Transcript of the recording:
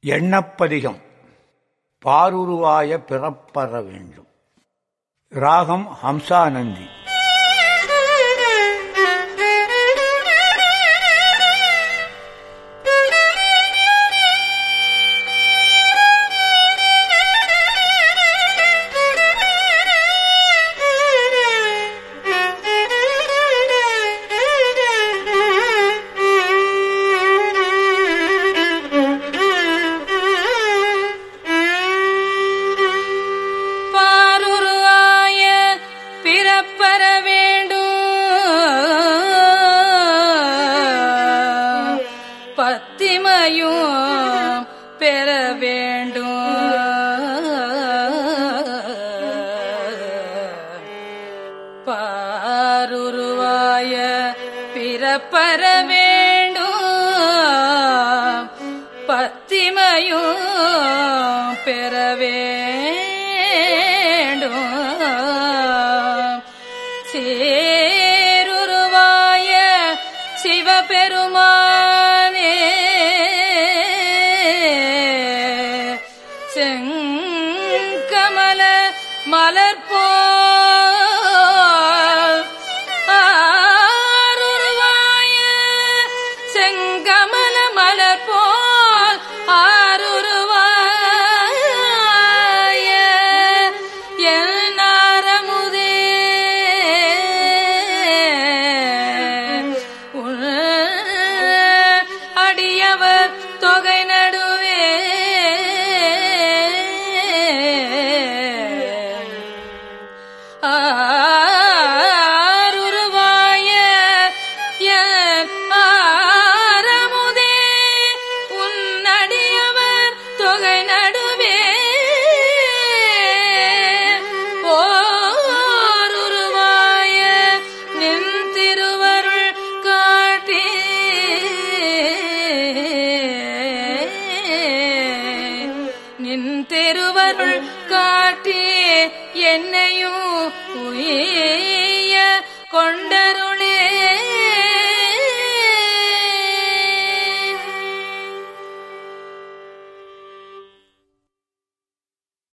எண்ணப்பதிகம் பாருருவாய பிறப்பற வேண்டும் ராகம் ஹம்சானந்தி பாருருவாய பிறப்பற வேண்டும் பத்திமையும் பெற வேண்டும் பாருருவாய பிறப்பற வேண்டும் பத்திமையும் பெற வேண்டும் சேருருவாய சிவபெருமானே செங்கமல மலர்போல் ஆருருவாய செங்கமல மலர்போல் ஆருருவாய என் நாரமுதே உன் அடியவர் தொகை நடுவே ஆருருவாய என் ஆரமுதே உன்னடியவர் தொகை நடுவே ஓருருவாய நின் திருவருள் காட்டி நின் திருவருள் காட்டி என்னையும் உய கொண்டருளே